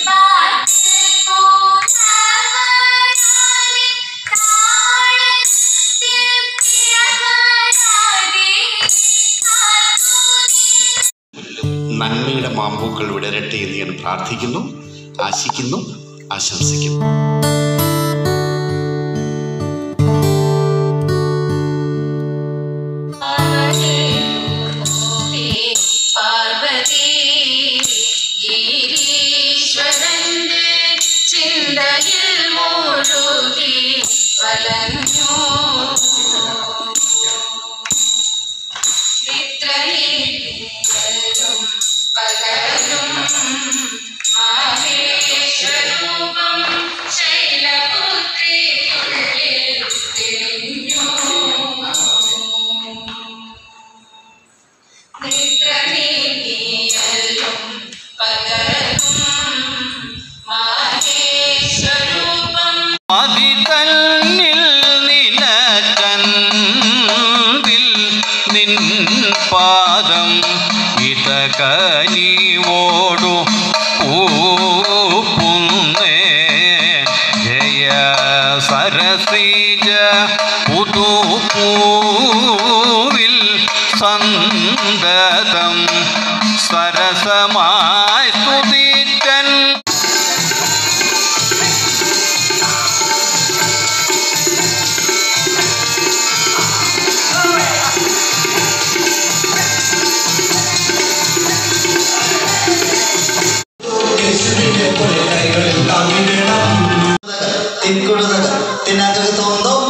നന്മയുടെ മാമ്പൂക്കൾ വിടരട്ടെ എന്ന് ഞാൻ പ്രാർത്ഥിക്കുന്നു ആശിക്കുന്നു ആശംസിക്കുന്നു പാർവതി ഗിരീശ്വരന്റെ ചിന്തയിൽ മുഴുകി വലഞ്ഞു നിദ്രയിലും പകലും മാഹേശ്വരൂപം ശൈലപുത്രിക്കുള്ളിൽ തെളിഞ്ഞു നിദ്രനീതിയല്ലും പകലും മാഹേശ്വരൂപം മതിതന്നിൽ നിലകൻപിൽ നിൻ പാദം ഇതകനിവോടു ഊപ്പുന്നേ ജയ സരസീജ പുതുപൂവിൽ സന്തതം സരസമായി സ്തുതിക്കൻ ತಿನ್ಕೊಡೋದಾಗ ತಿನ್ನಕತ್ತೊಂದು